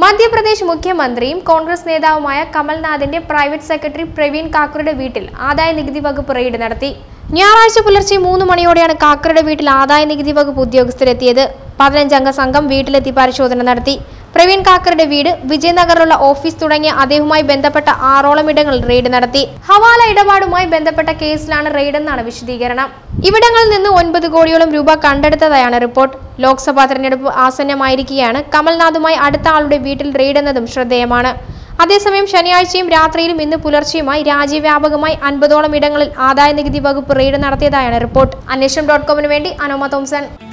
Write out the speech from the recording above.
മധ്യപ്രദേശ് മുഖ്യമന്ത്രിയും കോൺഗ്രസ് നേതാവുമായ കമൽനാഥിന്റെ പ്രൈവറ്റ് സെക്രട്ടറി പ്രവീൺ കാക്കറുടെ വീട്ടിൽ ആദായ നികുതി വകുപ്പ് റെയ്ഡ് നടത്തി ഞായറാഴ്ച പുലർച്ചെ മൂന്ന് മണിയോടെയാണ് കാക്കറുടെ വീട്ടിൽ ആദായ നികുതി വകുപ്പ് ഉദ്യോഗസ്ഥരെത്തിയത് പതിനഞ്ചംഗ സംഘം വീട്ടിലെത്തി പരിശോധന നടത്തി പ്രവീൺ കാക്കറുടെ വീട് വിജയനഗറിലുള്ള ഓഫീസ് തുടങ്ങിയ അദ്ദേഹവുമായി ബന്ധപ്പെട്ട ആറോളം ഇടങ്ങളിൽ റെയ്ഡ് നടത്തി ഹവാല ഇടപാടുമായി ബന്ധപ്പെട്ട കേസിലാണ് റെയ്ഡെന്നാണ് വിശദീകരണം ഇവിടങ്ങളിൽ നിന്ന് ഒൻപത് കോടിയോളം രൂപ കണ്ടെടുത്തതായാണ് റിപ്പോർട്ട് ലോക്സഭാ തെരഞ്ഞെടുപ്പ് ആസന്നമായിരിക്കെയാണ് കമൽനാഥുമായി അടുത്ത ആളുടെ വീട്ടിൽ റെയ്ഡ് എന്നതും ശ്രദ്ധേയമാണ് അതേസമയം ശനിയാഴ്ചയും രാത്രിയിലും ഇന്ന് പുലർച്ചെയുമായി രാജ്യവ്യാപകമായി അൻപതോളം ഇടങ്ങളിൽ ആദായ നികുതി വകുപ്പ് റെയ്ഡ് നടത്തിയതായാണ് റിപ്പോർട്ട് അന്വേഷണം ഡോട്ട് കോമിന് വേണ്ടി അനോമ തോംസൺ